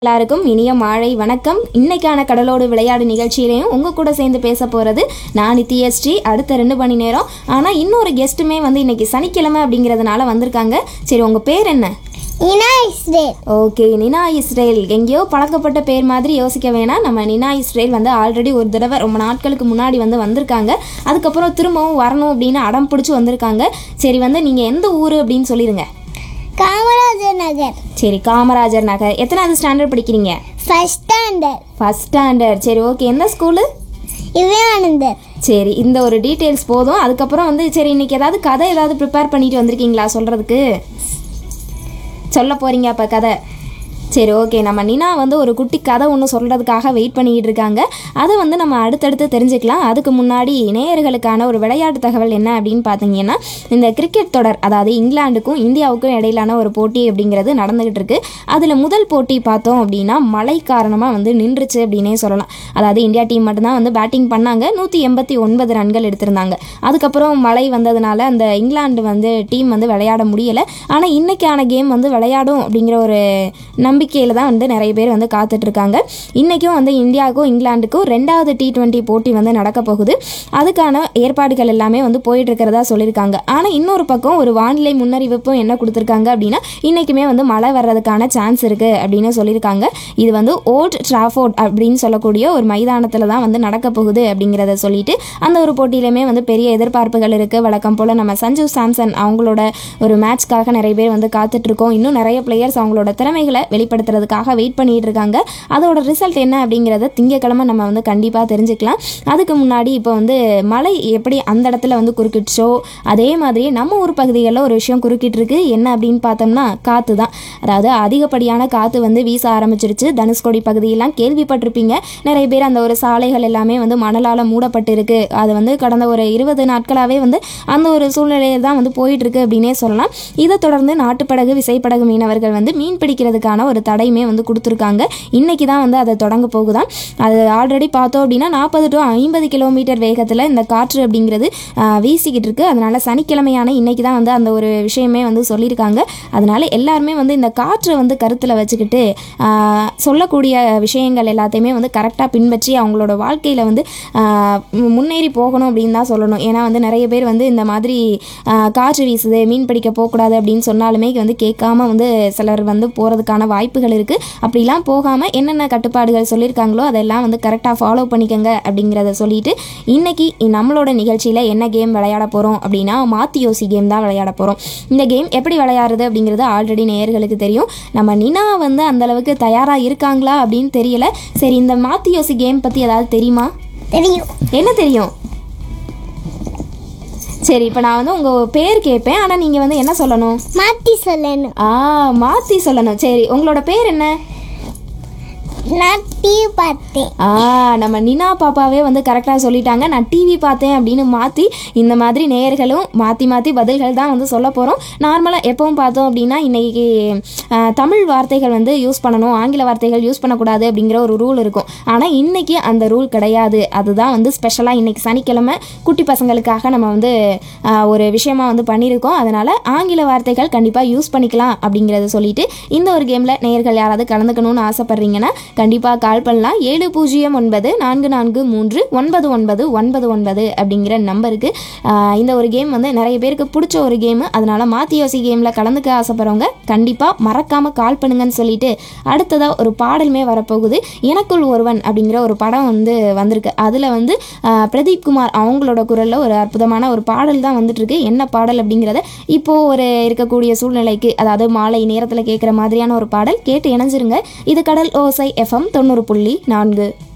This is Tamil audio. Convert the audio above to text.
எல்லாருக்கும் இனிய மாலை வணக்கம் இன்னைக்கான கடலோடு விளையாடு நிகழ்ச்சியிலையும் உங்க கூட சேர்ந்து பேச போறது நான் நித்யஸ்ரீ அடுத்த ரெண்டு மணி நேரம் ஆனா இன்னொரு கெஸ்ட்டுமே வந்து இன்னைக்கு சனிக்கிழமை அப்படிங்கிறதுனால வந்திருக்காங்க சரி உங்க பேர் என்ன Ina Israel okay Nina Israel எங்கேயோ பழக்கப்பட்ட பேர் மாதிரி யோசிக்க வேணாம் நம்ம நினா இஸ்ரேல் வந்து ஆல்ரெடி ஒரு தடவை ரொம்ப நாட்களுக்கு முன்னாடி வந்து வந்திருக்காங்க அதுக்கப்புறம் திரும்பவும் வரணும் அப்படின்னு அடம் பிடிச்சி வந்திருக்காங்க சரி வந்து நீங்கள் எந்த ஊர் அப்படின்னு சொல்லிடுங்க காமராஜர் நகர் சரி காமராஜர் நகர் எத்தனாவது ஸ்டாண்டர்ட் படிக்கிறீங்க ஃபர்ஸ்ட் ஸ்டாண்டர்ட் ஃபஸ்ட் ஸ்டாண்டர்ட் சரி ஓகே எந்த ஸ்கூலு விவேகானந்தர் சரி இந்த ஒரு டீட்டெயில்ஸ் போதும் அதுக்கப்புறம் வந்து சரி இன்னைக்கு ஏதாவது கதை ஏதாவது ப்ரிப்பேர் பண்ணிட்டு வந்திருக்கீங்களா சொல்கிறதுக்கு சொல்ல போகிறீங்க அப்போ கதை சரி ஓகே நம்ம நினா வந்து ஒரு குட்டி கதை ஒன்று சொல்கிறதுக்காக வெயிட் பண்ணிக்கிட்டு இருக்காங்க அதை வந்து நம்ம அடுத்தடுத்து தெரிஞ்சுக்கலாம் அதுக்கு முன்னாடி நேயர்களுக்கான ஒரு விளையாட்டு தகவல் என்ன அப்படின்னு பார்த்தீங்கன்னா இந்த கிரிக்கெட் தொடர் அதாவது இங்கிலாந்துக்கும் இந்தியாவுக்கும் இடையிலான ஒரு போட்டி அப்படிங்கிறது நடந்துகிட்டு இருக்கு அதில் முதல் போட்டி பார்த்தோம் அப்படின்னா மழை காரணமாக வந்து நின்றுச்சு அப்படின்னே சொல்லலாம் அதாவது இந்தியா டீம் மட்டும்தான் வந்து பேட்டிங் பண்ணாங்க நூற்றி எண்பத்தி ஒன்பது ரன்கள் எடுத்திருந்தாங்க அதுக்கப்புறம் மழை வந்ததுனால அந்த இங்கிலாந்து வந்து டீம் வந்து விளையாட முடியலை ஆனால் இன்னைக்கான கேம் வந்து விளையாடும் அப்படிங்கிற ஒரு நம்பிக்கையில் தான் வந்து நிறைய பேர் வந்து காத்துட்ருக்காங்க இன்றைக்கும் வந்து இந்தியாவுக்கும் இங்கிலாந்துக்கும் ரெண்டாவது டி டுவெண்ட்டி போட்டி வந்து நடக்க போகுது அதுக்கான ஏற்பாடுகள் எல்லாமே வந்து போயிட்டு இருக்கிறதா சொல்லியிருக்காங்க ஆனால் இன்னொரு பக்கம் ஒரு வானிலை முன்னறிவிப்பும் என்ன கொடுத்துருக்காங்க அப்படின்னா இன்றைக்குமே வந்து மழை வர்றதுக்கான சான்ஸ் இருக்குது அப்படின்னு சொல்லியிருக்காங்க இது வந்து ஓல்ட் ட்ராஃபோர்ட் அப்படின்னு சொல்லக்கூடிய ஒரு மைதானத்தில் தான் வந்து நடக்க போகுது அப்படிங்கிறத சொல்லிட்டு அந்த ஒரு போட்டியிலுமே வந்து பெரிய எதிர்பார்ப்புகள் இருக்குது வழக்கம் போல் நம்ம சஞ்சு சாம்சன் அவங்களோட ஒரு மேட்ச்க்காக நிறைய பேர் வந்து காத்துட்ருக்கோம் இன்னும் நிறைய பிளேயர்ஸ் அவங்களோட திறமைகளை வெளிப்படுத்துறதுக்காக வெயிட் பண்ணிட்டு இருக்காங்க அதோட ரிசல்ட் என்ன அப்படிங்கிறத திங்கக்கிழமை நம்ம வந்து கண்டிப்பாக தெரிஞ்சுக்கலாம் அதுக்கு முன்னாடி இப்போ வந்து மழை எப்படி அந்த இடத்துல வந்து குறுக்கிடுச்சோ அதே மாதிரி நம்ம ஊர் பகுதிகளில் ஒரு விஷயம் குறுக்கிட்டு இருக்கு என்ன அப்படின்னு பார்த்தோம்னா காற்று தான் அதாவது அதிகப்படியான காற்று வந்து வீச ஆரம்பிச்சிருச்சு தனுஷ்கோடி பகுதியெல்லாம் கேள்விப்பட்டிருப்பீங்க நிறைய பேர் அந்த ஒரு சாலைகள் எல்லாமே வந்து மணலால் மூடப்பட்டு இருக்கு அது வந்து கடந்த ஒரு இருபது நாட்களாகவே வந்து அந்த ஒரு சூழ்நிலையில் தான் வந்து போயிட்டு இருக்கு அப்படின்னே சொல்லலாம் இதை தொடர்ந்து நாட்டுப்படகு விசைப்படகு மீனவர்கள் வந்து மீன் பிடிக்கிறதுக்கான ஒரு தடையுமே வந்து கொடுத்துருக்காங்க இன்னைக்கு தான் வந்து அதை தொடங்க போகுதான் அது ஆல்ரெடி பார்த்தோம் அப்படின்னா நாற்பது டு ஐம்பது கிலோமீட்டர் வேகத்தில் இந்த காற்று அப்படிங்கிறது ஆஹ், வீசிக்கிட்டு இருக்கு அதனால சனிக்கிழமையான இன்னைக்கு தான் வந்து அந்த ஒரு விஷயமே வந்து சொல்லியிருக்காங்க அதனால எல்லாருமே வந்து இந்த காற்றை வந்து கருத்தில் வச்சுக்கிட்டு ஆஹ், சொல்லக்கூடிய விஷயங்கள் எல்லாத்தையுமே வந்து கரெக்டாக பின்பற்றி அவங்களோட வாழ்க்கையில் வந்து ஆஹ், மு- முன்னேறி போகணும் அப்படின்னு தான் சொல்லணும் ஏன்னா வந்து நிறைய பேர் வந்து இந்த மாதிரி ஆஹ், காற்று வீசுது மீன் பிடிக்க போகக்கூடாது அப்படின்னு சொன்னாலுமே வந்து கேட்காம வந்து சிலர் வந்து போகிறதுக்கான வாய்ப்புகள் இருக்குது அப்படிலாம் போகாமல் என்னென்ன கட்டுப்பாடுகள் சொல்லியிருக்காங்களோ அதெல்லாம் வந்து கரெக்டாக ஃபாலோ பண்ணிக்கங்க அப்படிங்கிறத சொல்லிட்டு இன்னைக்கு நம்மளோட நிகழ்ச்சியில் என்ன கேம் விளையாட போகிறோம் அப்படின்னா மாத்தி யோசி கேம் தான் விளையாட போகிறோம் இந்த கேம் எப்படி விளையாடுறது அப்படிங்கிறது ஆல்ரெடி நேயர்களுக்கு தெரியும் நம்ம நினா வந்து அந்த அளவுக்கு தயாராக இருக்காங்களா அப்படின்னு தெரியல சரி இந்த மாத்தி யோசி கேம் பற்றி ஏதாவது தெரியுமா தெரியும் என்ன தெரியும் சரி இப்போ நான் வந்து உங்கள் பேர் கேட்பேன் ஆனால் நீங்கள் வந்து என்ன சொல்லணும் மாத்தி சொல்லணும் ஆ மாற்றி சொல்லணும் சரி உங்களோட பேர் என்ன நான் டிவி பார்த்தேன் ஆ நம்ம நினா பாப்பாவே வந்து கரெக்டாக சொல்லிட்டாங்க நான் டிவி பார்த்தேன் அப்படின்னு மாற்றி இந்த மாதிரி நேயர்களும் மாற்றி மாற்றி பதில்கள் தான் வந்து சொல்ல போகிறோம் நார்மலாக எப்பவும் பார்த்தோம் அப்படின்னா இன்றைக்கி தமிழ் வார்த்தைகள் வந்து யூஸ் பண்ணணும் ஆங்கில வார்த்தைகள் யூஸ் பண்ணக்கூடாது அப்படிங்கிற ஒரு ரூல் இருக்கும் ஆனால் இன்றைக்கி அந்த ரூல் கிடையாது அதுதான் வந்து ஸ்பெஷலாக இன்றைக்கி சனிக்கிழமை குட்டி பசங்களுக்காக நம்ம வந்து ஆ, ஒரு விஷயமா வந்து பண்ணியிருக்கோம் அதனால் ஆங்கில வார்த்தைகள் கண்டிப்பாக யூஸ் பண்ணிக்கலாம் அப்படிங்கிறத சொல்லிட்டு இந்த ஒரு கேமில் நேயர்கள் யாராவது கலந்துக்கணும்னு ஆசைப்பட்றீங்கன்னா கண்டிப்பாக கால் பண்ணலாம் ஏழு பூஜ்ஜியம் ஒன்பது நான்கு நான்கு மூன்று ஒன்பது ஒன்பது ஒன்பது ஒன்பது அப்படிங்கிற நம்பருக்கு ஆஹ், இந்த ஒரு கேம் வந்து நிறைய பேருக்கு பிடிச்ச ஒரு கேமு அதனால மாத்தி யோசி கேமில் கலந்துக்க ஆசைப்படுறவங்க கண்டிப்பாக மறக்காமல் கால் பண்ணுங்கன்னு சொல்லிட்டு அடுத்ததாக ஒரு பாடலுமே வரப்போகுது எனக்குள் ஒருவன் அப்படிங்கிற ஒரு படம் வந்து வந்திருக்கு அதில் வந்து ஆஹ், பிரதீப் குமார் அவங்களோட குரலில் ஒரு அற்புதமான ஒரு பாடல் தான் வந்துட்டு இருக்கு என்ன பாடல் அப்படிங்கிறத இப்போ ஒரு இருக்கக்கூடிய சூழ்நிலைக்கு அதாவது மாலை நேரத்தில் கேட்குற மாதிரியான ஒரு பாடல் கேட்டு இணைஞ்சிருங்க இது கடல் ஓசை எஃப்எம் தொண்ணூறு புள்ளி நான்கு